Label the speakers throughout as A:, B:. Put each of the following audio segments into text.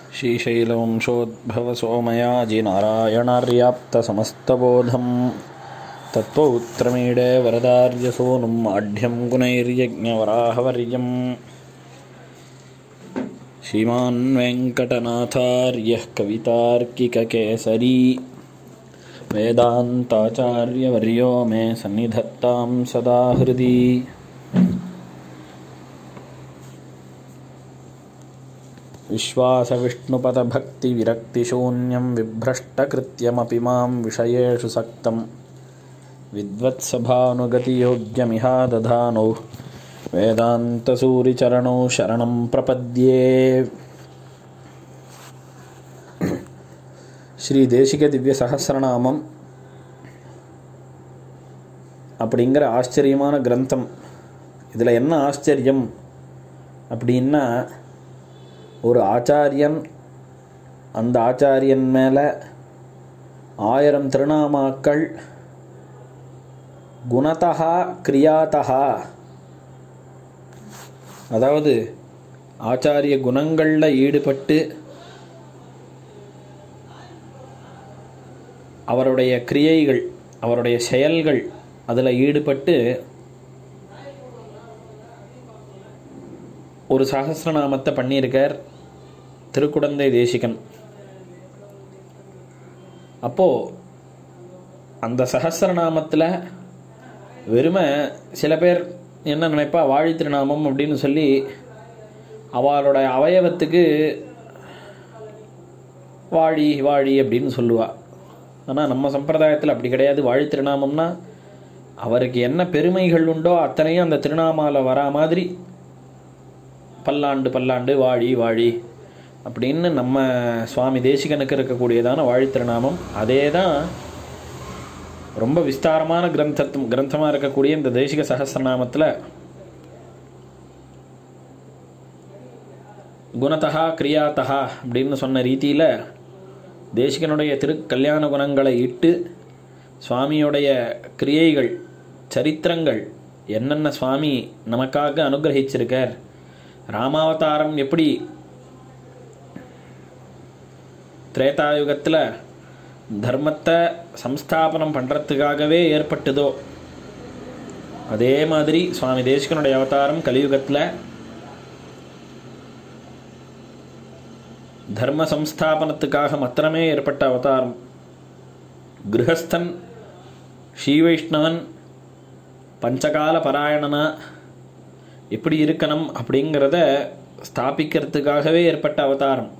A: श्रीशैलवंशोद्भवसोमयाजिनारायणार्याप्तसमस्तबोधं तत्त्वौत्रमीडे वरदार्यसूनुम् आढ्यं गुणैर्यज्ञवराहवर्यं श्रीमान् वेङ्कटनाथार्यः कवितार्किककेसरी वेदान्ताचार्यवर्यो मे सन्निधत्तां सदा हृदि विश्वासविष्णुपदभक्तिविरक्तिशून्यं बिभ्रष्टकृत्यमपि मां विषयेषु सक्तं विद्वत्सभानुगतियोग्यमिहा दधानौ वेदान्तसूरिचरणौ शरणं प्रपद्ये ஸ்ரீ தேசிக திவ்ய சகசிரநாமம் அப்படிங்கிற ஆச்சரியமான கிரந்தம் இதில் என்ன ஆச்சரியம் அப்படின்னா ஒரு ஆச்சாரியன் அந்த ஆச்சாரியன் மேலே ஆயிரம் திருநாமாக்கள் குணத்தகா கிரியாத்தகா அதாவது ஆச்சாரிய குணங்களில் ஈடுபட்டு அவருடைய கிரியைகள் அவருடைய செயல்கள் அதில் ஈடுபட்டு ஒரு சகசிரநாமத்தை பண்ணியிருக்கார் திருக்குடந்தை தேசிகன் அப்போது அந்த சகசிரநாமத்தில் வெறுமை சில பேர் என்ன நினைப்பா வாழி திருநாமம் அப்படின்னு சொல்லி அவளோட அவயவத்துக்கு வாழி வாழி அப்படின்னு சொல்லுவாள் ஆனால் நம்ம சம்பிரதாயத்தில் அப்படி கிடையாது வாழி திருநாமம்னா அவருக்கு என்ன பெருமைகள் உண்டோ அத்தனையும் அந்த திருநாமாவில் வரா மாதிரி பல்லாண்டு பல்லாண்டு வாழி வாழி அப்படின்னு நம்ம சுவாமி தேசிகனுக்கு இருக்கக்கூடியதான வாழி திருநாமம் அதே தான் ரொம்ப விஸ்தாரமான கிரந்தத்து கிரந்தமாக இருக்கக்கூடிய இந்த தேசிக சகசிரநாமத்தில் குணத்தகா கிரியாத்தகா அப்படின்னு சொன்ன ரீதியில் தேசிகனுடைய திரு கல்யாண குணங்களை இட்டு சுவாமியுடைய கிரியைகள் சரித்திரங்கள் என்னென்ன சுவாமி நமக்காக அனுகிரகிச்சிருக்கார் ராமாவதாரம் எப்படி திரேதாயுகத்தில் தர்மத்தை சம்ஸ்தாபனம் பண்ணுறதுக்காகவே ஏற்பட்டதோ அதே மாதிரி சுவாமி தேசிகனுடைய அவதாரம் கலியுகத்தில் தர்ம சம்ஸ்தாபனத்துக்காக மாத்திரமே ஏற்பட்ட அவதாரம் கிரகஸ்தன் ஸ்ரீவைஷ்ணவன் பஞ்சகால பராயணனா எப்படி இருக்கணும் அப்படிங்கிறத ஸ்தாபிக்கிறதுக்காகவே ஏற்பட்ட அவதாரம்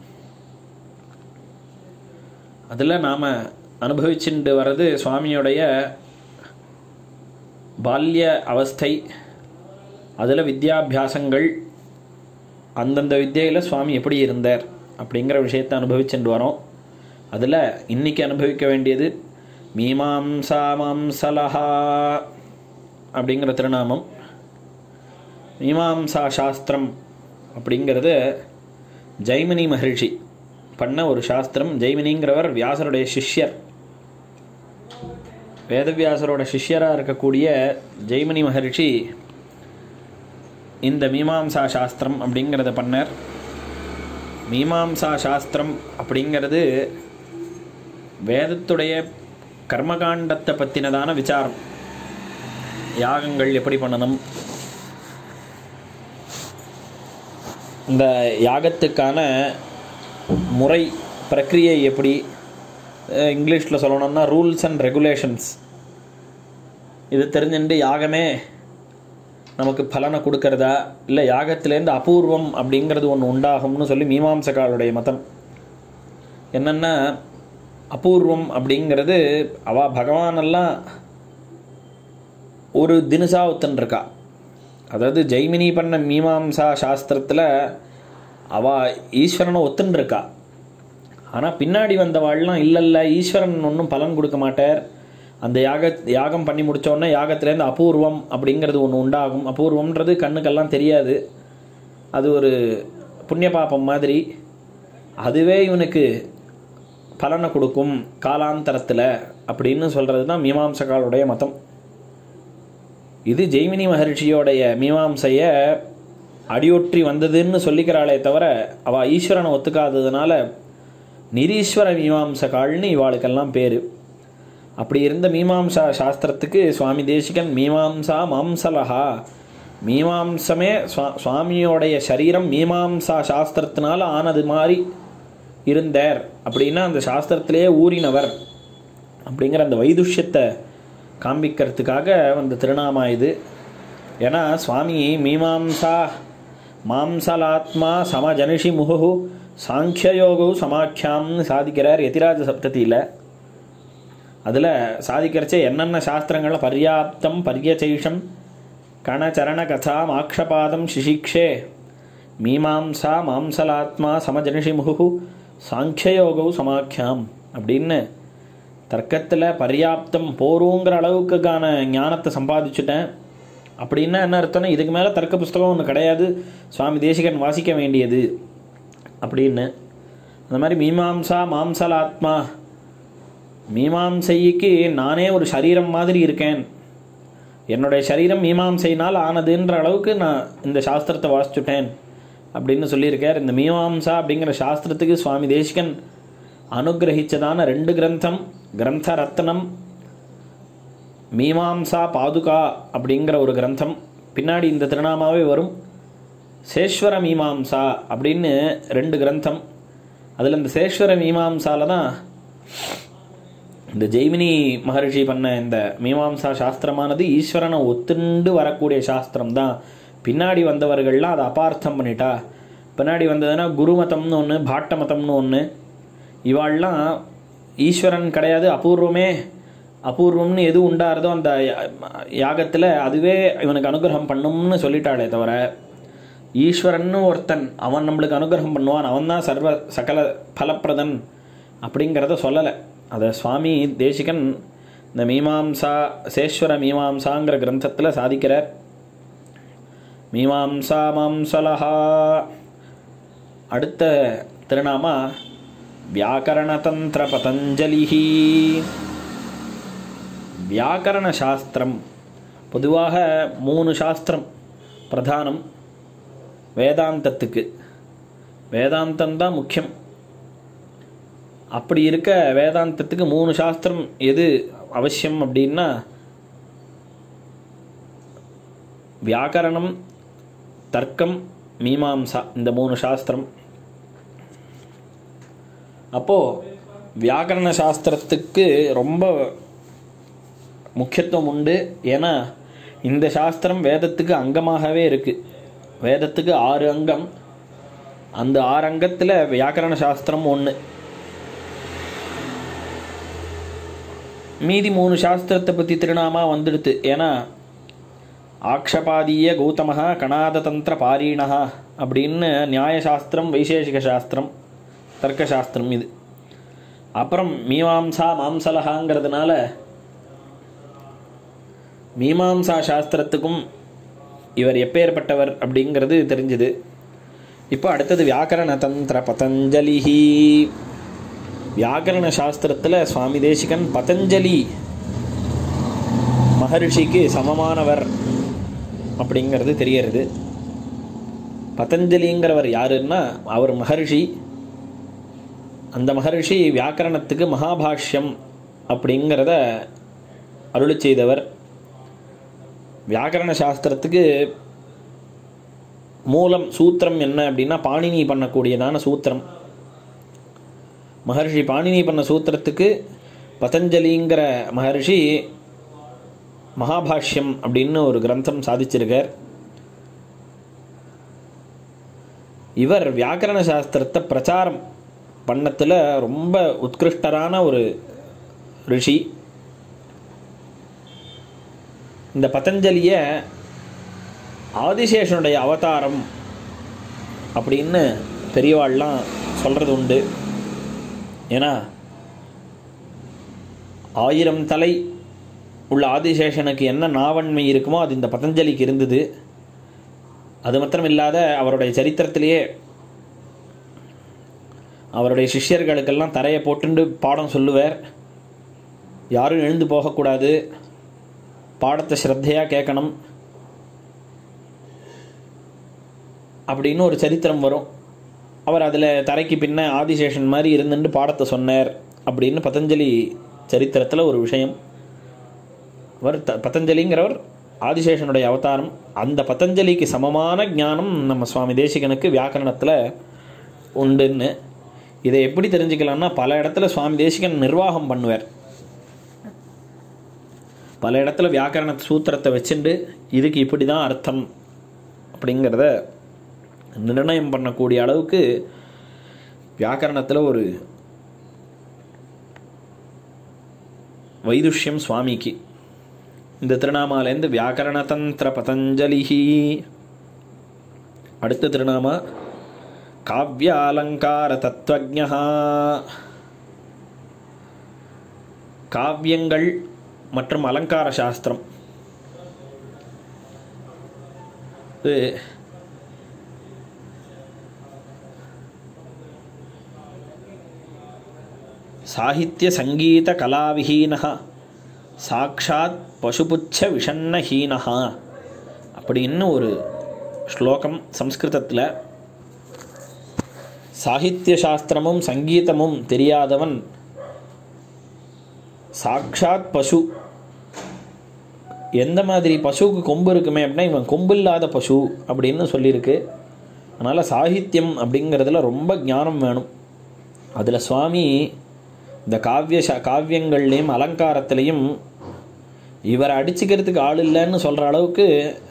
A: அதில் நாம் அனுபவிச்சுட்டு வர்றது சுவாமியுடைய பால்ய அவஸ்தை அதில் வித்யாபியாசங்கள் அந்தந்த வித்தியில் சுவாமி எப்படி இருந்தார் அப்படிங்கிற விஷயத்தை அனுபவிச்சுட்டு வரோம் அதில் இன்றைக்கி அனுபவிக்க வேண்டியது மீமாம்சா மாம்சலஹா அப்படிங்கிற திருநாமம் மீமாம்சா சாஸ்திரம் அப்படிங்கிறது ஜெய்மினி மகர்ஷி பண்ண ஒரு சாஸ்திரம் ஜெய்மினிங்கிறவர் வியாசருடைய சிஷ்யர் வேதவியாசரோட சிஷ்யராக இருக்கக்கூடிய ஜெய்மினி மகர்ஷி இந்த மீமாம்சா சாஸ்திரம் அப்படிங்கிறத பண்ணார் மீமாம்சா சாஸ்திரம் அப்படிங்கிறது வேதத்துடைய கர்மகாண்டத்தை பற்றினதான விசாரம் யாகங்கள் எப்படி பண்ணணும் இந்த யாகத்துக்கான முறை பிரக்ரியை எப்படி இங்கிலீஷில் சொல்லணும்னா ரூல்ஸ் அண்ட் ரெகுலேஷன்ஸ் இது தெரிஞ்சுட்டு யாகமே நமக்கு பலனை கொடுக்கறதா இல்லை யாகத்திலேருந்து அபூர்வம் அப்படிங்கிறது ஒன்று உண்டாகும்னு சொல்லி மீமாம்சகாலுடைய மதம் என்னென்னா அபூர்வம் அப்படிங்கிறது அவ பகவானெல்லாம் ஒரு தினுசா ஒத்துன்ருக்கா அதாவது ஜெய்மினி பண்ண மீமாம்சா சாஸ்திரத்தில் அவ ஈஸ்வரனை ஒத்துன்ருக்கா ஆனால் பின்னாடி வந்தவாள்லாம் இல்லை இல்லை ஈஸ்வரன் ஒன்றும் பலன் கொடுக்க மாட்டார் அந்த யாக யாகம் பண்ணி முடித்தோடனே யாகத்துலேருந்து அபூர்வம் அப்படிங்கிறது ஒன்று உண்டாகும் அபூர்வம்ன்றது கண்ணுக்கெல்லாம் தெரியாது அது ஒரு புண்ணிய பாப்பம் மாதிரி அதுவே இவனுக்கு பலனை கொடுக்கும் காலாந்தரத்தில் அப்படின்னு சொல்கிறது தான் மீமாம்சகாலுடைய மதம் இது ஜெய்மினி மகர்ஷியோடைய மீமாம்சையை அடியொற்றி வந்ததுன்னு சொல்லிக்கிறாளே தவிர அவள் ஈஸ்வரனை ஒத்துக்காததுனால நிரீஸ்வர மீமாம்சகால்னு இவாளுக்கெல்லாம் பேர் அப்படி இருந்த மீமாம்சா சாஸ்திரத்துக்கு சுவாமி தேசிகன் மீமாம்சா மாம்சலஹா மீமாம்சமே சுவா சுவாமியோடைய சரீரம் மீமாம்சா சாஸ்திரத்தினால ஆனது மாதிரி இருந்தார் அப்படின்னா அந்த சாஸ்திரத்திலேயே ஊறினவர் அப்படிங்கிற அந்த வைதுஷ்யத்தை காண்பிக்கிறதுக்காக வந்த திருநாமா இது ஏன்னா சுவாமி மீமாம்சா மாம்சலாத்மா சமஜனிஷி முகு சாங்கியயோகு சமாக்கியாம்னு சாதிக்கிறார் எதிராஜ சப்தத்தியில் அதில் சாதிக்கிறச்சே என்னென்ன சாஸ்திரங்களில் பர்யாப்தம் பர்யச்சைஷம் கணச்சரண கதாம் ஆக்ஷபாதம் சிசிக்ஷே மீமாம்சா மாம்சலாத்மா சமஜனிஷி முகு சாங்கியயோகௌ சமாக்கியாம் அப்படின்னு தர்க்கத்தில் பர்யாப்தம் போருங்கிற அளவுக்குக்கான ஞானத்தை சம்பாதிச்சுட்டேன் அப்படின்னா என்ன அர்த்தம்னா இதுக்கு மேலே தர்க்க புஸ்தகம் ஒன்று கிடையாது சுவாமி தேசிகன் வாசிக்க வேண்டியது அப்படின்னு அந்த மாதிரி மீமாம்சா மாம்சலாத்மா மீமாம்சைக்கு நானே ஒரு சரீரம் மாதிரி இருக்கேன் என்னுடைய சரீரம் மீமாம்சையினால் ஆனதுன்ற அளவுக்கு நான் இந்த சாஸ்திரத்தை வாசிச்சுட்டேன் அப்படின்னு சொல்லியிருக்கார் இந்த மீமாம்சா அப்படிங்கிற சாஸ்திரத்துக்கு சுவாமி தேசிகன் அனுகிரகிச்சதான ரெண்டு கிரந்தம் கிரந்த ரத்னம் மீமாம்சா பாதுகா அப்படிங்கிற ஒரு கிரந்தம் பின்னாடி இந்த திருநாமாவே வரும் சேஸ்வர மீமாம்சா அப்படின்னு ரெண்டு கிரந்தம் அதில் இந்த சேஸ்வர மீமாம்சால தான் இந்த ஜெய்மினி மகர்ஷி பண்ண இந்த மீமாம்சா சாஸ்திரமானது ஈஸ்வரனை ஒத்துண்டு வரக்கூடிய சாஸ்திரம் தான் பின்னாடி வந்தவர்கள்லாம் அதை அபார்த்தம் பண்ணிட்டா பின்னாடி வந்ததுன்னா குருமதம்னு ஒன்று பாட்ட மதம்னு ஒன்று இவாள்லாம் ஈஸ்வரன் கிடையாது அபூர்வமே அபூர்வம்னு எது உண்டாருதோ அந்த யாகத்தில் அதுவே இவனுக்கு அனுகிரகம் பண்ணும்னு சொல்லிட்டாளே தவிர ஈஸ்வரன்னு ஒருத்தன் அவன் நம்மளுக்கு அனுகிரகம் பண்ணுவான் அவன் தான் சர்வ சகல பலப்பிரதன் அப்படிங்கிறத சொல்லலை அதை சுவாமி தேசிகன் இந்த மீமாம்சா சேஸ்வர மீமாம்சாங்கிற கிரந்தத்தில் சாதிக்கிறார் மீமாம்சா மாம்சலஹா அடுத்த திருநாமா வியாக்கரணதந்திர பதஞ்சலிஹி வியாக்கரண சாஸ்திரம் பொதுவாக மூணு சாஸ்திரம் பிரதானம் வேதாந்தத்துக்கு வேதாந்தம் தான் முக்கியம் அப்படி இருக்க வேதாந்தத்துக்கு மூணு சாஸ்திரம் எது அவசியம் அப்படின்னா வியாக்கரணம் தர்க்கம் மீமாம்சா இந்த மூணு சாஸ்திரம் அப்போது வியாக்கரண சாஸ்திரத்துக்கு ரொம்ப முக்கியத்துவம் உண்டு ஏன்னா இந்த சாஸ்திரம் வேதத்துக்கு அங்கமாகவே இருக்குது வேதத்துக்கு ஆறு அங்கம் அந்த ஆறு அங்கத்தில் வியாக்கரண சாஸ்திரம் ஒன்று மீதி மூணு சாஸ்திரத்தை பற்றி திருநாமா வந்துடுது ஏன்னா ஆக்ஷபாதீய கௌதமஹா கணாததந்திர பாரீணஹா அப்படின்னு நியாயசாஸ்திரம் வைசேஷிக சாஸ்திரம் தர்க்கசாஸ்திரம் இது அப்புறம் மீமாம்சா மாம்சலஹாங்கிறதுனால மீமாம்சா சாஸ்திரத்துக்கும் இவர் எப்பேற்பட்டவர் அப்படிங்கிறது தெரிஞ்சுது இப்போ அடுத்தது வியாக்கரண தந்திர பதஞ்சலிஹி வியாக்கரண சாஸ்திரத்தில் சுவாமி தேசிகன் பதஞ்சலி மகர்ஷிக்கு சமமானவர் அப்படிங்கிறது தெரியறது பதஞ்சலிங்கிறவர் யாருன்னா அவர் மகர்ஷி அந்த மகர்ஷி வியாக்கரணத்துக்கு மகாபாஷ்யம் அப்படிங்கிறத அருளி செய்தவர் வியாக்கரண சாஸ்திரத்துக்கு மூலம் சூத்திரம் என்ன அப்படின்னா பாணினி பண்ணக்கூடியதான சூத்திரம் மகர்ஷி பாணினி பண்ண சூத்திரத்துக்கு பதஞ்சலிங்கிற மகர்ஷி மகாபாஷ்யம் அப்படின்னு ஒரு கிரந்தம் சாதிச்சிருக்கார் இவர் வியாக்கரண சாஸ்திரத்தை பிரச்சாரம் பண்ணத்தில் ரொம்ப உத்கிருஷ்டரான ஒரு ரிஷி இந்த பதஞ்சலியை ஆதிசேஷனுடைய அவதாரம் அப்படின்னு பெரியவாள்லாம் சொல்கிறது உண்டு ஏன்னா ஆயிரம் தலை உள்ள ஆதிசேஷனுக்கு என்ன நாவன்மை இருக்குமோ அது இந்த பதஞ்சலிக்கு இருந்தது அது மாத்திரம் இல்லாத அவருடைய சரித்திரத்திலேயே அவருடைய சிஷ்யர்களுக்கெல்லாம் தரையை போட்டுண்டு பாடம் சொல்லுவார் யாரும் எழுந்து போகக்கூடாது பாடத்தை ஸ்ரத்தையாக கேட்கணும் அப்படின்னு ஒரு சரித்திரம் வரும் அவர் அதில் தரைக்கு பின்ன ஆதிசேஷன் மாதிரி இருந்துட்டு பாடத்தை சொன்னார் அப்படின்னு பதஞ்சலி சரித்திரத்தில் ஒரு விஷயம் அவர் த பதஞ்சலிங்கிறவர் ஆதிசேஷனுடைய அவதாரம் அந்த பதஞ்சலிக்கு சமமான ஞானம் நம்ம சுவாமி தேசிகனுக்கு வியாக்கரணத்தில் உண்டுன்னு இதை எப்படி தெரிஞ்சுக்கலாம்னா பல இடத்துல சுவாமி தேசிகன் நிர்வாகம் பண்ணுவார் பல இடத்துல வியாக்கரண சூத்திரத்தை வச்சுண்டு இதுக்கு இப்படி தான் அர்த்தம் அப்படிங்கிறத நிர்ணயம் பண்ணக்கூடிய அளவுக்கு வியாக்கரணத்தில் ஒரு வைதுஷ்யம் சுவாமிக்கு இந்த திருநாமாலேருந்து வியாக்கரணதந்திர பதஞ்சலிஹி அடுத்த திருநாமா காவ்யாலங்கார தத்துவஜா காவியங்கள் மற்றும் அலங்கார சாஸ்திரம் இது சாகித்ய சங்கீத கலாவிஹீனஹா சாக்ஷாத் பசுபுச்ச விஷன்னஹீனஹா அப்படின்னு ஒரு ஸ்லோகம் சம்ஸ்கிருதத்தில் சாகித்ய சாஸ்திரமும் சங்கீதமும் தெரியாதவன் சாக்ஷாத் பசு எந்த மாதிரி பசுவுக்கு கொம்பு இருக்குமே அப்படின்னா இவன் கொம்பு இல்லாத பசு அப்படின்னு சொல்லியிருக்கு அதனால் சாகித்யம் அப்படிங்கிறதுல ரொம்ப ஞானம் வேணும் அதில் சுவாமி இந்த காவிய ச காவியங்கள்லேயும் அலங்காரத்துலேயும் இவரை அடிச்சுக்கிறதுக்கு ஆள் இல்லைன்னு சொல்கிற அளவுக்கு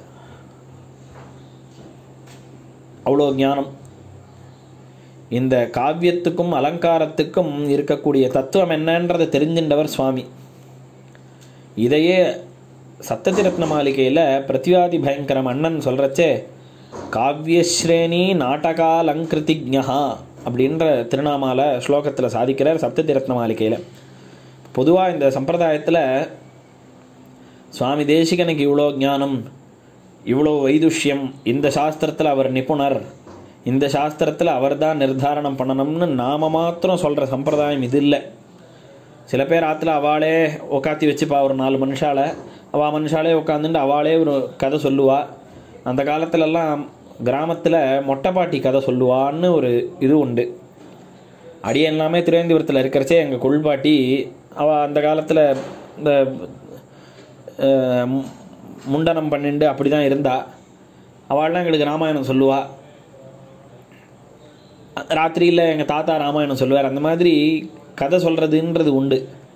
A: அவ்வளோ ஞானம் இந்த காவியத்துக்கும் அலங்காரத்துக்கும் இருக்கக்கூடிய தத்துவம் என்னன்றதை தெரிஞ்சின்றவர் சுவாமி இதையே சப்ததிரத்ன மாளிகையில் பிரத்யாதி பயங்கரம் அண்ணன் சொல்கிறச்சே காவியஸ்ரேணி நாடகாலங்கிருதிஜா அப்படின்ற திருநாமால ஸ்லோகத்தில் சாதிக்கிறார் சப்ததிரத்ன மாளிகையில் பொதுவாக இந்த சம்பிரதாயத்தில் சுவாமி தேசிகனுக்கு இவ்வளோ ஞானம் இவ்வளோ வைதுஷ்யம் இந்த சாஸ்திரத்தில் அவர் நிபுணர் இந்த சாஸ்திரத்தில் அவர் தான் நிர்தாரணம் பண்ணணும்னு நாம மாத்திரம் சொல்கிற சம்பிரதாயம் இது இல்லை சில பேர் ஆற்றுல அவளே உக்காத்தி வச்சுப்பா ஒரு நாலு மனுஷால அவள் மனுஷாலே உட்காந்துட்டு அவளே ஒரு கதை சொல்லுவா அந்த காலத்துலலாம் கிராமத்தில் மொட்டைப்பாட்டி கதை சொல்லுவான்னு ஒரு இது உண்டு அடியன் எல்லாமே திருவேந்திபுரத்தில் இருக்கிறச்சே எங்கள் கொள்பாட்டி அவள் அந்த காலத்தில் இந்த அஹ், மு- முண்டனம் பண்ணிண்டு அப்படி தான் இருந்தா அவள்லாம் எங்களுக்கு ராமாயணம் சொல்லுவா ராத்திரியில் எங்கள் தாத்தா ராமாயணம் சொல்லுவார் அந்த மாதிரி கதை சொல்கிறதுன்றது உண்டு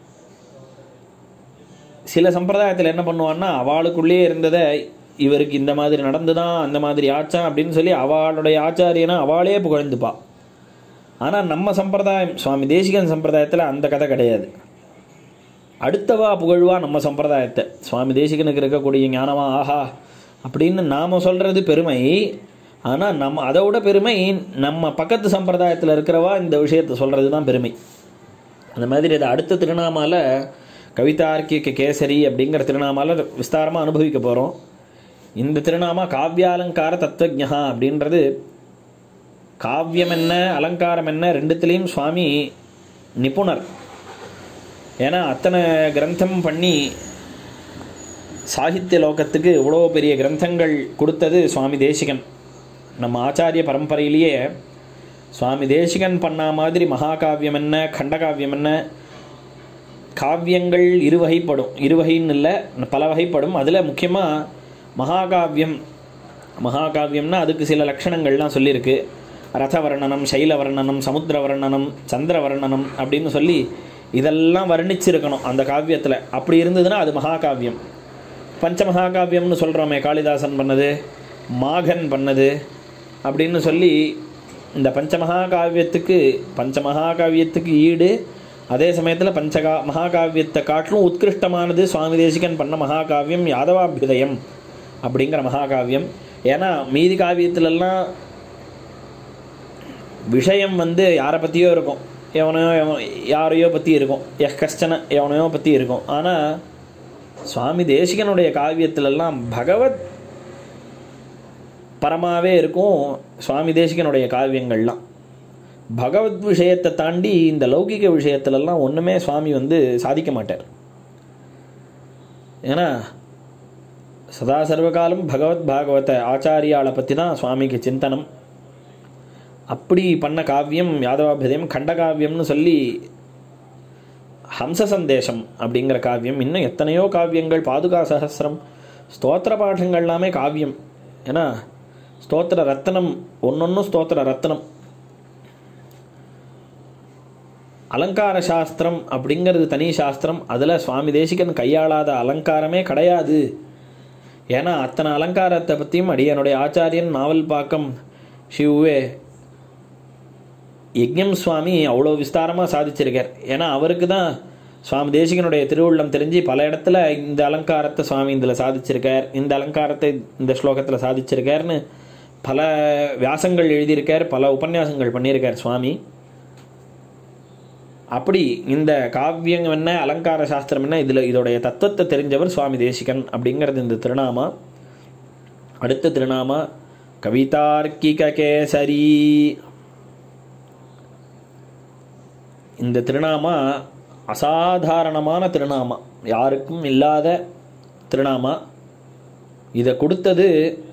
A: சில சம்பிரதாயத்தில் என்ன பண்ணுவான்னா அவளுக்குள்ளேயே இருந்ததை இவருக்கு இந்த மாதிரி நடந்துதான் அந்த மாதிரி ஆச்சான் அப்படின்னு சொல்லி அவளுடைய ஆச்சாரியனா அவளே புகழ்ந்துப்பா ஆனால் நம்ம சம்பிரதாயம் சுவாமி தேசிகன் சம்பிரதாயத்தில் அந்த கதை கிடையாது அடுத்தவா புகழ்வா நம்ம சம்பிரதாயத்தை சுவாமி தேசிகனுக்கு இருக்கக்கூடிய ஞானமா ஆஹா அப்படின்னு நாம் சொல்கிறது பெருமை ஆனால் நம்ம அதை விட பெருமை நம்ம பக்கத்து சம்பிரதாயத்தில் இருக்கிறவா இந்த விஷயத்தை சொல்கிறது தான் பெருமை அந்த மாதிரி அதை அடுத்த திருநாமால கவிதார்க்கிக கேசரி அப்படிங்கிற திருநாமால விஸ்தாரமாக அனுபவிக்க போகிறோம் இந்த திருநாமா காவ்யாலங்கார தத்துவஜா அப்படின்றது காவியம் என்ன அலங்காரம் என்ன ரெண்டுத்துலேயும் சுவாமி நிபுணர் ஏன்னா அத்தனை கிரந்தம் பண்ணி சாகித்ய லோகத்துக்கு இவ்வளோ பெரிய கிரந்தங்கள் கொடுத்தது சுவாமி தேசிகன் நம்ம ஆச்சாரிய பரம்பரையிலேயே சுவாமி தேசிகன் பண்ண மாதிரி மகாகாவியம் என்ன கண்டகாவியம் என்ன காவியங்கள் இரு வகைப்படும் இரு வகைன்னு இல்லை பல வகைப்படும் அதில் முக்கியமாக மகாகாவியம் மகாகாவியம்னா அதுக்கு சில லட்சணங்கள்லாம் சொல்லியிருக்கு ரத வர்ணனம் சைல வர்ணனம் சமுத்திர வர்ணனம் சந்திர வர்ணனம் அப்படின்னு சொல்லி இதெல்லாம் வர்ணிச்சிருக்கணும் அந்த காவியத்தில் அப்படி இருந்ததுன்னா அது மகாகாவியம் பஞ்ச மகாகாவியம்னு சொல்கிறோமே காளிதாசன் பண்ணது மாகன் பண்ணது அப்படின்னு சொல்லி இந்த பஞ்ச மகாகாவியத்துக்கு பஞ்ச மகாகாவியத்துக்கு ஈடு அதே சமயத்தில் பஞ்சகா மகாகாவியத்தை காட்டிலும் உத்கிருஷ்டமானது சுவாமி தேசிகன் பண்ண மகாகாவியம் யாதவாபியுதயம் அப்படிங்கிற மகாகாவியம் ஏன்னா மீதி காவியத்திலெல்லாம் விஷயம் வந்து யாரை பற்றியோ இருக்கும் எவனையோ எவன் யாரையோ பற்றி இருக்கும் எஹ் கஷ்டன எவனையோ பற்றி இருக்கும் ஆனால் சுவாமி தேசிகனுடைய காவியத்திலெல்லாம் பகவத் பரமாவே இருக்கும் சுவாமி தேசிகனுடைய காவியங்கள்லாம் பகவத் விஷயத்தை தாண்டி இந்த லௌகிக விஷயத்துலலாம் ஒன்றுமே சுவாமி வந்து சாதிக்க மாட்டார் ஏன்னா சதா சர்வகாலம் பகவத் பாகவத ஆச்சாரியாளை பற்றி தான் சுவாமிக்கு சிந்தனம் அப்படி பண்ண காவியம் யாதவாபிதயம் கண்டகாவியம்னு சொல்லி ஹம்ச சந்தேசம் அப்படிங்கிற காவியம் இன்னும் எத்தனையோ காவியங்கள் பாதுகா சகசிரம் ஸ்தோத்திர பாடங்கள் எல்லாமே காவியம் ஏன்னா ஸ்தோத்திர ரத்னம் ஒன்னொன்னும் ஸ்தோத்திர ரத்னம் அலங்கார சாஸ்திரம் அப்படிங்கிறது தனி சாஸ்திரம் அதில் சுவாமி தேசிகன் கையாளாத அலங்காரமே கிடையாது ஏன்னா அத்தனை அலங்காரத்தை பற்றியும் அடியனுடைய ஆச்சாரியன் நாவல் பாக்கம் ஷிவ்வே யஜ்ஞம் சுவாமி அவ்வளோ விஸ்தாரமாக சாதிச்சிருக்கார் ஏன்னா அவருக்கு தான் சுவாமி தேசிகனுடைய திருவுள்ளம் தெரிஞ்சு பல இடத்துல இந்த அலங்காரத்தை சுவாமி இதில் சாதிச்சிருக்கார் இந்த அலங்காரத்தை இந்த ஸ்லோகத்தில் சாதிச்சிருக்காருன்னு பல வியாசங்கள் எழுதியிருக்கார் பல உபன்யாசங்கள் பண்ணியிருக்கார் சுவாமி அப்படி இந்த காவியம் என்ன அலங்கார சாஸ்திரம் என்ன இதில் இதோடைய தத்துவத்தை தெரிஞ்சவர் சுவாமி தேசிகன் அப்படிங்கிறது இந்த திருநாமா அடுத்த திருநாமா கவிதார்க்கிக கேசரி இந்த திருநாமா அசாதாரணமான திருநாமா யாருக்கும் இல்லாத திருநாமா இதை கொடுத்தது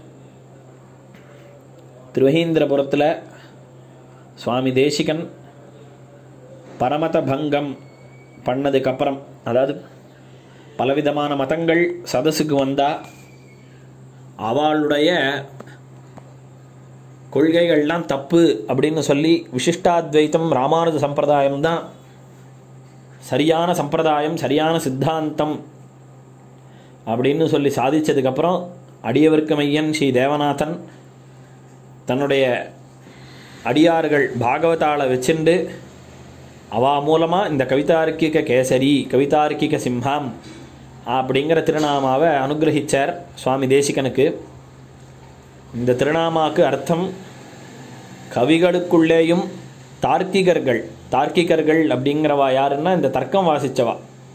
A: திருவஹீந்திரபுரத்தில் சுவாமி தேசிகன் பரமத பங்கம் பண்ணதுக்கப்புறம் அதாவது பலவிதமான மதங்கள் சதஸுக்கு வந்தா அவளுடைய கொள்கைகள்லாம் தப்பு அப்படின்னு சொல்லி விசிஷ்டாத்வைத்தம் ராமானுஜ சம்பிரதாயம் தான் சரியான சம்பிரதாயம் சரியான சித்தாந்தம் அப்படின்னு சொல்லி சாதிச்சதுக்கப்புறம் அடியவர்க்கு மையன் ஸ்ரீ தேவநாதன் தன்னுடைய அடியார்கள் பாகவதாளை வச்சுண்டு அவா மூலமாக இந்த கவிதார்க்கிக கேசரி கவிதார்க்கிக சிம்ஹாம் அப்படிங்கிற திருநாமாவை அனுகிரகிச்சார் சுவாமி தேசிகனுக்கு இந்த திருநாமாக்கு அர்த்தம் கவிகளுக்குள்ளேயும் தார்க்கிகர்கள் தார்க்கிகர்கள் அப்படிங்கிறவா யாருன்னா இந்த தர்க்கம் வாசிச்சவா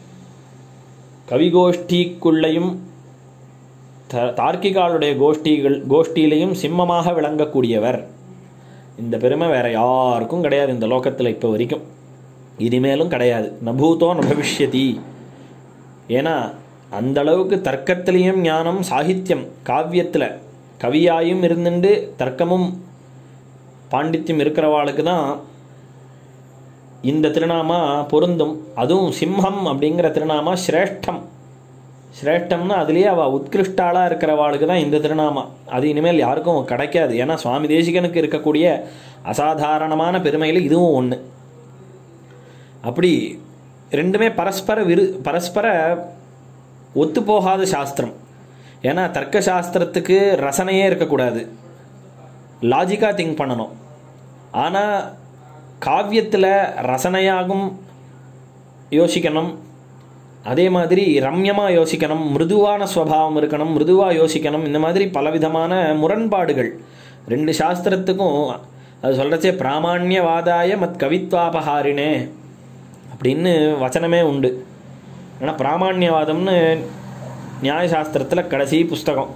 A: கவிகோஷ்டிக்குள்ளேயும் த தார்க்கிகாளுடைய கோஷ்டிகள் கோஷ்டியிலையும் சிம்மமாக விளங்கக்கூடியவர் இந்த பெருமை வேற யாருக்கும் கிடையாது இந்த லோகத்தில் இப்போ வரைக்கும் இனிமேலும் கிடையாது நபூதோ நபவிஷ்யதி ஏன்னா அந்த அளவுக்கு தர்க்கத்திலையும் ஞானம் சாகித்யம் காவியத்தில் கவியாயும் இருந்துட்டு தர்க்கமும் பாண்டித்யம் இருக்கிறவாளுக்கு தான் இந்த திருநாமா பொருந்தும் அதுவும் சிம்ஹம் அப்படிங்கிற திருநாமா சிரேஷ்டம் சிரேஷ்டம்னா அதுலேயே அவள் உத்கிருஷ்டாளாக இருக்கிறவாளுக்கு தான் இந்த திருநாமா அது இனிமேல் யாருக்கும் கிடைக்காது ஏன்னா சுவாமி தேசிகனுக்கு இருக்கக்கூடிய அசாதாரணமான பெருமையில் இதுவும் ஒன்று அப்படி ரெண்டுமே பரஸ்பர விரு பரஸ்பர ஒத்துப்போகாத சாஸ்திரம் ஏன்னா தர்க்க சாஸ்திரத்துக்கு ரசனையே இருக்கக்கூடாது லாஜிக்காக திங்க் பண்ணணும் ஆனால் காவியத்தில் ரசனையாகும் யோசிக்கணும் அதே மாதிரி ரம்யமாக யோசிக்கணும் மிருதுவான ஸ்வபாவம் இருக்கணும் மிருதுவாக யோசிக்கணும் இந்த மாதிரி பலவிதமான முரண்பாடுகள் ரெண்டு சாஸ்திரத்துக்கும் அது சொல்கிறச்சே பிராமாண்யவாதாய மத் கவித்வாபஹாரினே அப்படின்னு வச்சனமே உண்டு ஆனால் பிராமாண்யவாதம்னு நியாயசாஸ்திரத்தில் கடைசி புஸ்தகம்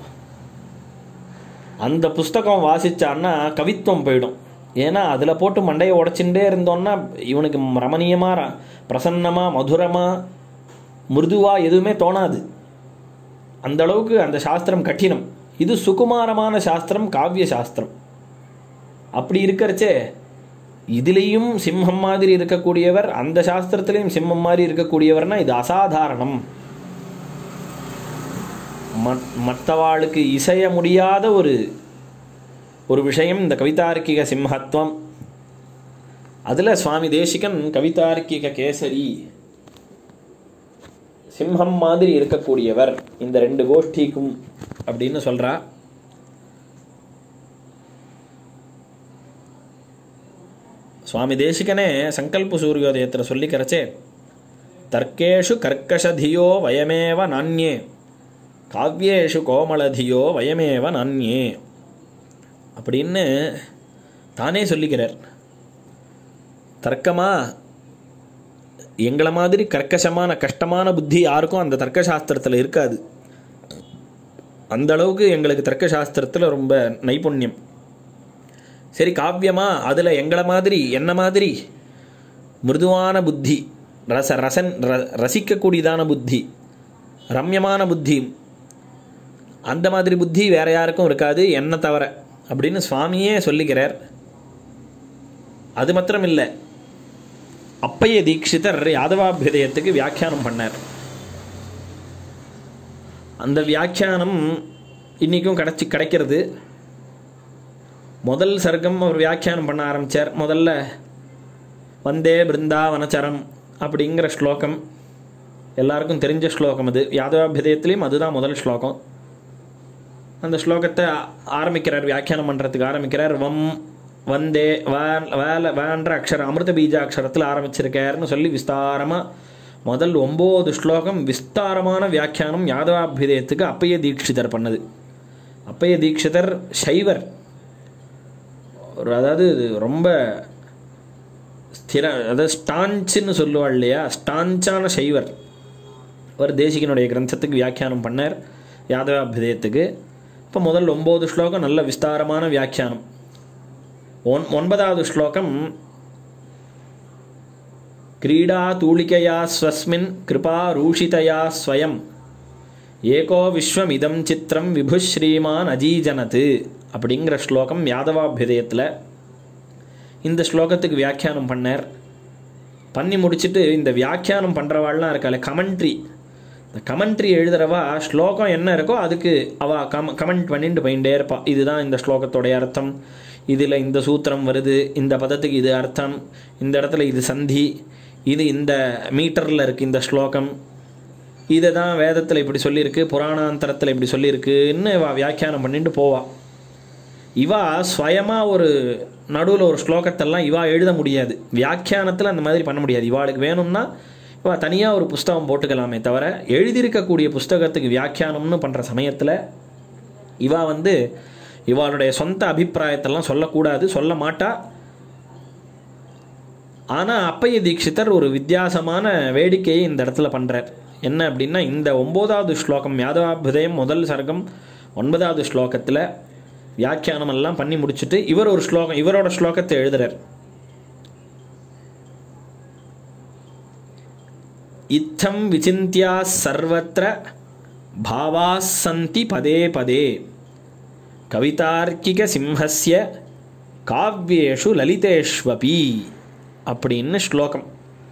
A: அந்த புஸ்தகம் வாசிச்சான்னா கவித்துவம் போயிடும் ஏன்னா அதில் போட்டு மண்டையை உடச்சுட்டே இருந்தோன்னா இவனுக்கு ரமணீயமாக பிரசன்னமாக மதுரமாக மிருதுவாக எதுவுமே தோணாது அந்த அளவுக்கு அந்த சாஸ்திரம் கঠিனம் இது சுகுமாரமான சாஸ்திரம் காவிய சாஸ்திரம் அப்படி இருக்கிறச்சே இதுலேயும் சிம்மம் மாதிரி இருக்கக்கூடியவர் அந்த சாஸ்திரத்திலையும் சிம்மம் மாதிரி இருக்கக்கூடியவர்னா இது அசாதாரணம் மற்றவாளுக்கு இசைய முடியாத ஒரு ஒரு விஷயம் இந்த கவிதார்க்கிக சிம்மத்துவம் அதில் சுவாமி தேசிகன் கவிதார்க்கிக கேசரி சிம்மம் மாதிரி இருக்கக்கூடியவர் இந்த ரெண்டு கோஷ்டிக்கும் அப்படின்னு சொல்கிறா சுவாமி தேசிகனே சங்கல்ப சூரியோதயத்தில் சொல்லிக்கிறச்சே தர்க்கேஷு கர்க்கஷதியோ வயமேவ நானியே காவ்யேஷு கோமலதியோ வயமேவ நானியே அப்படின்னு தானே சொல்லிக்கிறார் தர்க்கமாக எங்களை மாதிரி கர்க்கசமான கஷ்டமான புத்தி யாருக்கும் அந்த தர்க்க சாஸ்திரத்தில் இருக்காது அந்த அளவுக்கு எங்களுக்கு தர்க்க சாஸ்திரத்தில் ரொம்ப நைபுண்யம் சரி காவியமா அதில் எங்களை மாதிரி என்ன மாதிரி மிருதுவான புத்தி ரச ரசன் ர ரசிக்கக்கூடியதான புத்தி ரம்யமான புத்தி அந்த மாதிரி புத்தி வேற யாருக்கும் இருக்காது என்ன தவிர அப்படின்னு சுவாமியே சொல்லிக்கிறார் அது மாத்திரம் இல்லை அப்பைய தீட்சிதர் யாதவாபியுதயத்துக்கு வியாக்கியானம் பண்ணார் அந்த வியாக்கியானம் இன்றைக்கும் கிடச்சி கிடைக்கிறது முதல் சர்க்கம் அவர் வியாக்கியானம் பண்ண ஆரம்பித்தார் முதல்ல வந்தே பிருந்தாவனச்சரம் அப்படிங்கிற ஸ்லோகம் எல்லாருக்கும் தெரிஞ்ச ஸ்லோகம் அது யாதவாபியுதயத்துலேயும் அதுதான் முதல் ஸ்லோகம் அந்த ஸ்லோகத்தை ஆரம்பிக்கிறார் வியாக்கியானம் பண்ணுறதுக்கு ஆரம்பிக்கிறார் வம் வந்தே வேன் வேல வேன்ற அக்ஷரம் அமிர்த பீஜ அக்ஷரத்தில் ஆரம்பிச்சிருக்காருன்னு சொல்லி விஸ்தாரமாக முதல் ஒம்பது ஸ்லோகம் விஸ்தாரமான வியாக்கியானம் யாதவாபியுதயத்துக்கு அப்பைய தீட்சிதர் பண்ணது அப்பைய தீட்சிதர் சைவர் ஒரு அதாவது இது ரொம்ப ஸ்திர அதாவது ஸ்டான்ச்சுன்னு சொல்லுவாள் இல்லையா ஸ்டான்ச்சான சைவர் அவர் தேசிகனுடைய கிரந்தத்துக்கு வியாக்கியானம் பண்ணார் யாதவாபியுதயத்துக்கு இப்போ முதல் ஒம்பது ஸ்லோகம் நல்ல விஸ்தாரமான வியாக்கியானம் ஒன் ஒன்பதாவது ஸ்லோகம் क्रीडा तूलिकया स्वस्मिन् कृपा रूषितया स्वयं ஏகோ விஸ்வமிதம் சித்திரம் விபு ஸ்ரீமான் அஜீஜனத்து அப்படிங்கிற ஸ்லோகம் யாதவாபியுதயத்தில் இந்த ஸ்லோகத்துக்கு வியாக்கியானம் பண்ணார் பண்ணி முடிச்சுட்டு இந்த வியாக்கியானம் பண்ணுறவாள்லாம் இருக்காளே கமெண்ட்ரி இந்த கமெண்ட்ரி எழுதுறவா ஸ்லோகம் என்ன இருக்கோ அதுக்கு அவள் கம் கமெண்ட் பண்ணிட்டு போயிட்டே இருப்பா இதுதான் இந்த ஸ்லோகத்தோடைய அர்த்தம் இதில் இந்த சூத்திரம் வருது இந்த பதத்துக்கு இது அர்த்தம் இந்த இடத்துல இது சந்தி இது இந்த மீட்டரில் இருக்குது இந்த ஸ்லோகம் இதை தான் வேதத்தில் இப்படி சொல்லியிருக்கு புராணாந்தரத்தில் இப்படி சொல்லியிருக்குன்னு இவா வியாக்கியானம் பண்ணிட்டு போவா இவா ஸ்வயமாக ஒரு நடுவில் ஒரு ஸ்லோகத்தெல்லாம் இவா எழுத முடியாது வியாக்கியானத்தில் அந்த மாதிரி பண்ண முடியாது இவாளுக்கு வேணும்னா இவா தனியாக ஒரு புஸ்தகம் போட்டுக்கலாமே தவிர எழுதியிருக்கக்கூடிய புஸ்தகத்துக்கு வியாக்கியானம்னு பண்ணுற சமயத்தில் இவா வந்து இவாளுடைய சொந்த அபிப்பிராயத்தெல்லாம் சொல்லக்கூடாது சொல்ல மாட்டா ஆனால் அப்பைய தீட்சிதர் ஒரு வித்தியாசமான வேடிக்கையை இந்த இடத்துல பண்ணுறார் என்ன அப்படின்னா இந்த ஒம்போதாவது ஸ்லோகம் யாதவாபியுதயம் முதல் சர்க்கம் ஒன்பதாவது ஸ்லோகத்தில் வியாக்கியானம் எல்லாம் பண்ணி முடிச்சுட்டு இவர் ஒரு ஸ்லோகம் இவரோட ஸ்லோகத்தை எழுதுறார் இத்தம் விசிந்தியா சர்வத்திர பாவாஸ் சந்தி பதே பதே கவிதார்க்கிக சிம்ஹஸ்ய காவ்யேஷு லலிதேஷ்வபி அப்படின்னு ஸ்லோகம்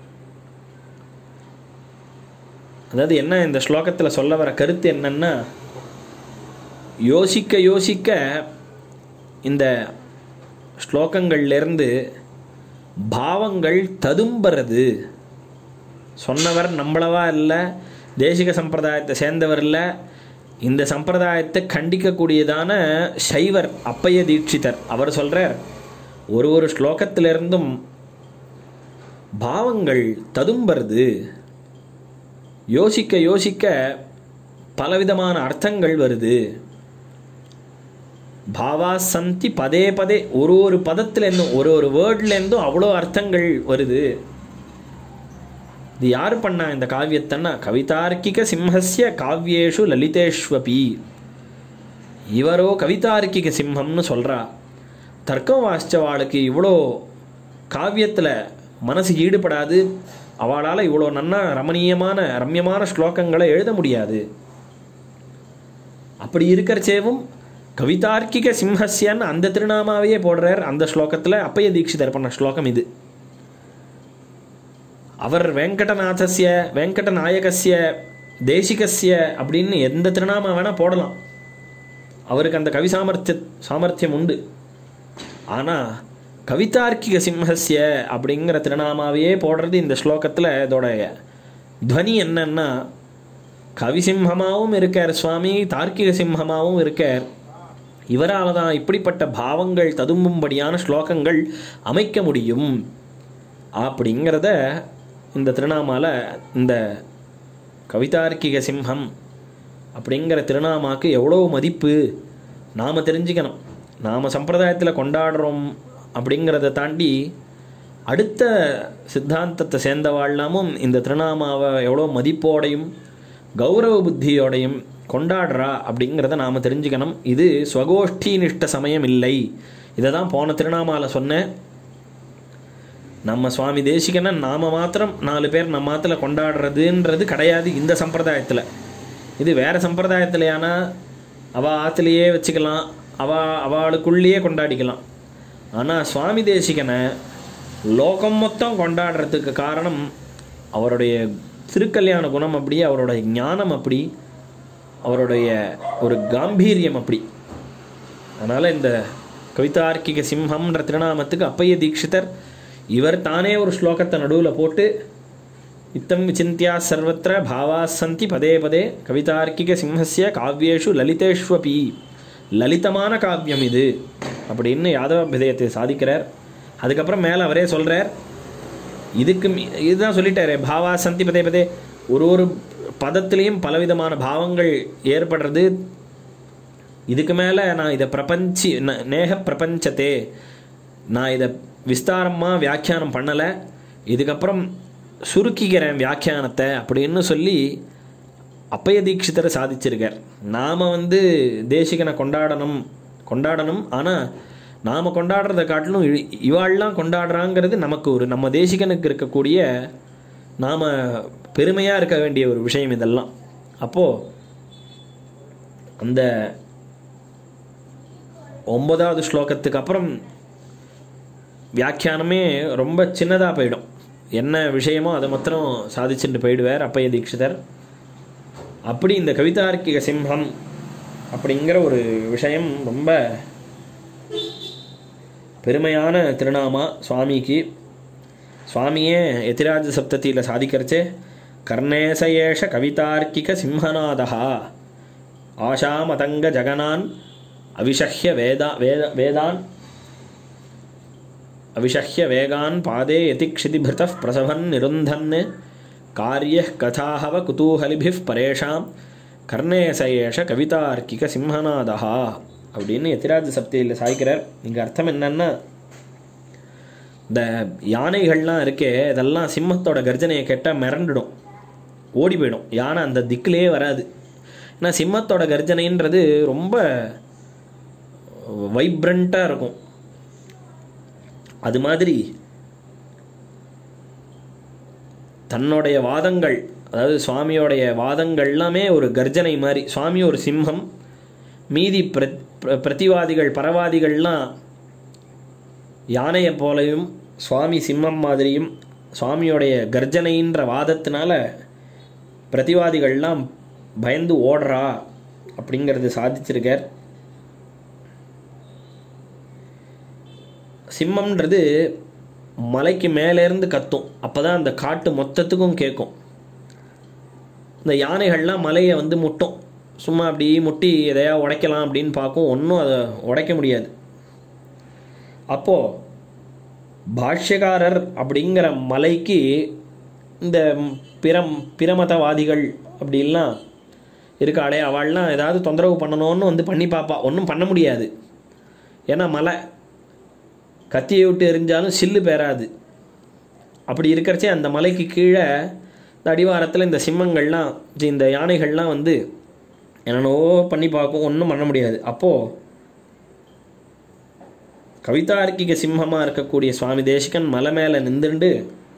A: அதாவது என்ன இந்த ஸ்லோகத்தில் சொல்ல வர கருத்து என்னன்னா யோசிக்க யோசிக்க இந்த ஸ்லோகங்கள்லேருந்து பாவங்கள் ததும்புறது சொன்னவர் நம்மளவா இல்லை தேசிக சம்பிரதாயத்தை சேர்ந்தவர் இல்லை இந்த சம்பிரதாயத்தை கண்டிக்கக்கூடியதான சைவர் அப்பைய தீட்சிதர் அவர் சொல்கிறார் ஒரு ஒரு ஸ்லோகத்திலிருந்தும் பாவங்கள் ததும்புறது யோசிக்க யோசிக்க பலவிதமான அர்த்தங்கள் வருது பாவா சந்தி பதே பதே ஒரு ஒரு பதத்துலேருந்தும் ஒரு ஒரு வேர்ட்லேருந்தும் அவ்வளோ அர்த்தங்கள் வருது இது யார் பண்ணா இந்த காவியத்தன்னா கவிதார்க்கிக சிம்ஹஸ்ய காவ்யேஷு லலிதேஷ்வபி இவரோ கவிதார்க்கிக சிம்மம்னு சொல்கிறா தர்க்கம் வாசித்தவாளுக்கு இவ்வளோ காவியத்தில் மனசு ஈடுபடாது அவளால் இவ்வளோ நன்னா ரமணீயமான ரம்யமான ஸ்லோகங்களை எழுத முடியாது அப்படி இருக்கிறச்சேவும் கவிதார்க்கிக சிம்ஹஸ்யன்னு அந்த திருநாமாவையே போடுறார் அந்த ஸ்லோகத்தில் அப்பைய தீட்சிதர் பண்ண ஸ்லோகம் இது அவர் வெங்கடநாதஸ்ய வெங்கடநாயகஸ்ய தேசிகஸ்ய அப்படின்னு எந்த திருநாமா வேணால் போடலாம் அவருக்கு அந்த கவி சாமர்த்திய சாமர்த்தியம் உண்டு ஆனால் கவிதார்க்கிக சிம்ஹஸ்ய அப்படிங்கிற திருநாமாவையே போடுறது இந்த ஸ்லோகத்தில் இதோடைய துவனி என்னன்னா கவிசிம்மமாகவும் இருக்கார் சுவாமி தார்க்கிக சிம்மமாகவும் இருக்கார் இவரால் தான் இப்படிப்பட்ட பாவங்கள் ததும்பும்படியான ஸ்லோகங்கள் அமைக்க முடியும் அப்படிங்கிறத இந்த திருநாமால இந்த கவிதார்க்கிக சிம்ஹம் அப்படிங்கிற திருநாமாக்கு எவ்வளோ மதிப்பு நாம் தெரிஞ்சுக்கணும் நாம் சம்பிரதாயத்தில் கொண்டாடுறோம் அப்படிங்கிறத தாண்டி அடுத்த சித்தாந்தத்தை சேர்ந்தவாழ்லாமும் இந்த திருநாமாவை எவ்வளோ மதிப்போடையும் கௌரவ புத்தியோடையும் கொண்டாடுறா அப்படிங்கிறத நாம் தெரிஞ்சுக்கணும் இது ஸ்வகோஷ்டி நிஷ்ட சமயம் இல்லை இதை தான் போன திருநாமாவில் சொன்னேன் நம்ம சுவாமி தேசிகனை நாம் மாத்திரம் நாலு பேர் நம்ம மாத்தில் கொண்டாடுறதுன்றது கிடையாது இந்த சம்பிரதாயத்தில் இது வேறு சம்பிரதாயத்திலையானா அவள் ஆற்றுலையே வச்சுக்கலாம் அவள் அவளுக்குள்ளேயே கொண்டாடிக்கலாம் ஆனால் சுவாமி தேசிகனை லோகம் மொத்தம் கொண்டாடுறதுக்கு காரணம் அவருடைய திருக்கல்யாண குணம் அப்படி அவருடைய ஞானம் அப்படி அவருடைய ஒரு காம்பீரியம் அப்படி அதனால் இந்த கவிதார்க்கிக சிம்ஹம்ன்ற திருநாமத்துக்கு அப்பைய தீட்சிதர் இவர் தானே ஒரு ஸ்லோகத்தை நடுவில் போட்டு இத்தம் விசிந்தியா சர்வத்திர பாவாசந்தி பதே பதே கவிதார்க்கிக சிம்ஹஸ்ய காவ்யேஷு லலிதேஷ்வபி லலிதமான காவியம் இது அப்படின்னு யாதவாபிதயத்தை சாதிக்கிறார் அதுக்கப்புறம் மேலே அவரே சொல்கிறார் இதுக்கு மீ- இதுதான் சொல்லிட்டாரு பாவா சந்தி பதே பதே ஒரு ஒரு பதத்திலையும் பலவிதமான பாவங்கள் ஏற்படுறது இதுக்கு மேலே நான் இதை பிரபஞ்சி ந- நேக பிரபஞ்சத்தே நான் இதை விஸ்தாரமாக வியாக்கியானம் பண்ணலை இதுக்கப்புறம் சுருக்கிக்கிறேன் வியாக்கியானத்தை அப்படின்னு சொல்லி அப்பைய தீட்சிதரை சாதிச்சிருக்கார் நாம் வந்து தேசிகனை கொண்டாடணும் கொண்டாடணும் ஆனால் நாம் கொண்டாடுறதை காட்டிலும் இ- இவாள்லாம் கொண்டாடுறாங்கிறது நமக்கு ஒரு நம்ம தேசிகனுக்கு இருக்கக்கூடிய நாம் பெருமையாக இருக்க வேண்டிய ஒரு விஷயம் இதெல்லாம் அப்போது அந்த ஒன்பதாவது ஸ்லோகத்துக்கு அப்புறம் வியாக்கியானமே ரொம்ப சின்னதாக போயிடும் என்ன விஷயமோ அதை மாத்திரம் சாதிச்சுட்டு போயிடுவார் அப்பைய தீட்சிதர் அப்படி இந்த கவிதார்க்கிக சிம்ஹம் அப்படிங்கிற ஒரு விஷயம் ரொம்ப பெருமையான திருநாமா சுவாமிக்கு சுவாமியே எதிராஜ சப்தத்தியில் சாதிக்கிறச்சே கர்ணேசயேஷ கவிதார்க்கிக சிம்ஹநாதா ஆஷாமதங்க ஜகனான் அவிஷஹ்ய வேதா வேத வேதான் அவிஷஹ்ய வேகான் பாதே யதிக்ஷிதிபிருத பிரசவன் நிருந்தன் காரிய கதாஹவ குதூஹலிபிஃப் பரேஷாம் கர்ணேசயேஷ கவிதார்க்கிக சிம்ஹநாதா அப்படின்னு எத்திராஜ சப்தியில் சாய்க்கிறார் இங்கே அர்த்தம் என்னன்னா இந்த யானைகள்லாம் இருக்கே இதெல்லாம் சிம்மத்தோட கர்ஜனையை கேட்டால் மிரண்டுடும் ஓடி போயிடும் யானை அந்த திக்கிலேயே வராது ஏன்னா சிம்மத்தோட கர்ஜனைன்றது ரொம்ப வைப்ரண்ட்டாக இருக்கும் அது மாதிரி தன்னுடைய வாதங்கள் அதாவது சுவாமியோடைய வாதங்கள் எல்லாமே ஒரு கர்ஜனை மாதிரி சுவாமி ஒரு சிம்மம் மீதி பிர பிர- பிரதிவாதிகள் பரவாதிகள்லாம் யானையை போலையும் சுவாமி சிம்மம் மாதிரியும் சுவாமியோடைய கர்ஜனைன்ற வாதத்தினால பிரதிவாதிகள்லாம் பயந்து ஓடுறா அப்படிங்கிறது சாதிச்சிருக்கார் சிம்மம்ன்றது மலைக்கு மேலேருந்து கத்தும் அப்போ தான் அந்த காட்டு மொத்தத்துக்கும் கேட்கும் இந்த யானைகள்லாம் மலையை வந்து முட்டும் சும்மா அப்படி முட்டி எதையா உடைக்கலாம் அப்படின்னு பார்க்கும் ஒன்றும் அதை உடைக்க முடியாது அப்போது பாஷ்யக்காரர் அப்படிங்கிற மலைக்கு இந்த பிரம் பிரமதவாதிகள் அப்படிலாம் இருக்காளே அவள்லாம் ஏதாவது தொந்தரவு பண்ணணும்னு வந்து பண்ணி பார்ப்பா ஒன்றும் பண்ண முடியாது ஏன்னா மலை கத்தியை விட்டு எரிஞ்சாலும் சில்லு பெறாது அப்படி இருக்கிறச்சே அந்த மலைக்கு கீழே இந்த அடிவாரத்தில் இந்த சிம்மங்கள்லாம் சி, இந்த யானைகள்லாம் வந்து என்னென்னவோ பண்ணி பார்க்கும் ஒன்றும் பண்ண முடியாது அப்போது கவிதார்க்கிக சிம்மமாக இருக்கக்கூடிய சுவாமி தேசிகன் மலை மேலே நின்றுண்டு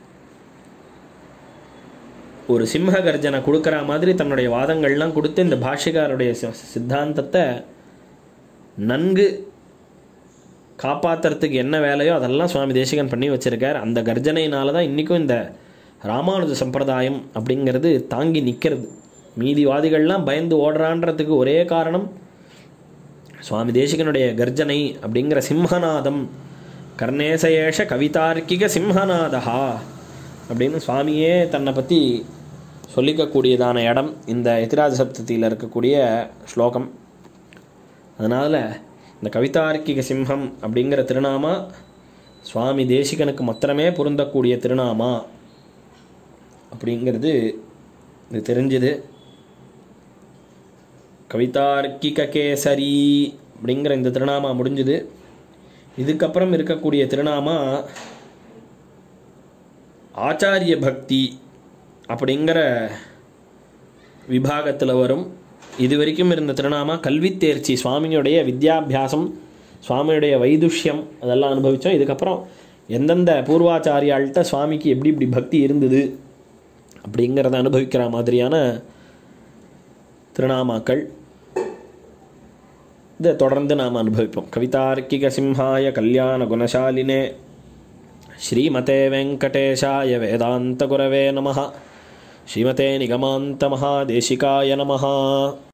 A: ஒரு சிம்ம கர்ஜனை கொடுக்குற மாதிரி தன்னுடைய வாதங்கள்லாம் கொடுத்து இந்த பாஷ்யக்காரருடைய சி- சித்தாந்தத்தை நன்கு காப்பாற்றுறதுக்கு என்ன வேலையோ அதெல்லாம் சுவாமி தேசிகன் பண்ணி வச்சிருக்கார் அந்த கர்ஜனையினால தான் இன்றைக்கும் இந்த ராமானுஜ சம்பிரதாயம் அப்படிங்கிறது தாங்கி நிற்கிறது மீதிவாதிகள்லாம் பயந்து ஓடுறான்றதுக்கு ஒரே காரணம் சுவாமி தேசிகனுடைய கர்ஜனை அப்படிங்கிற சிம்ஹநாதம் கர்ணேசயேஷ கவிதார்க்கிக சிம்ஹநாதா அப்படின்னு சுவாமியே தன்னை பற்றி சொல்லிக்கக்கூடியதான இடம் இந்த எதிராஜ சப்தத்தியில் இருக்கக்கூடிய ஸ்லோகம் அதனால் இந்த கவிதார்க்கிக சிம்ஹம் அப்படிங்கிற திருநாமா சுவாமி தேசிகனுக்கு மாத்திரமே பொருந்தக்கூடிய திருநாமா அப்படிங்கிறது இது தெரிஞ்சுது கவிதார்க்கிக கேசரி அப்படிங்கிற இந்த திருநாமா முடிஞ்சுது இதுக்கப்புறம் இருக்கக்கூடிய திருநாமா ஆச்சாரிய பக்தி அப்படிங்கிற விபாகத்தில் வரும் இது வரைக்கும் இருந்த திருநாமா கல்வித் தேர்ச்சி சுவாமியுடைய வித்யாபியாசம் சுவாமியுடைய வைதுஷ்யம் அதெல்லாம் அனுபவித்தோம் இதுக்கப்புறம் எந்தெந்த பூர்வாச்சாரியாள்கிட்ட சுவாமிக்கு எப்படி இப்படி பக்தி இருந்தது அப்படிங்கிறத அனுபவிக்கிற மாதிரியான திருநாமாக்கள் இதை தொடர்ந்து நாம் அனுபவிப்போம் கவிதார்க்கிக சிம்ஹாய கல்யாண குணசாலினே ஸ்ரீமதே வெங்கடேஷாய வேதாந்த குரவே நம ஸ்ரீமதே நிகமாந்த மகாதேசிகாய நமஹ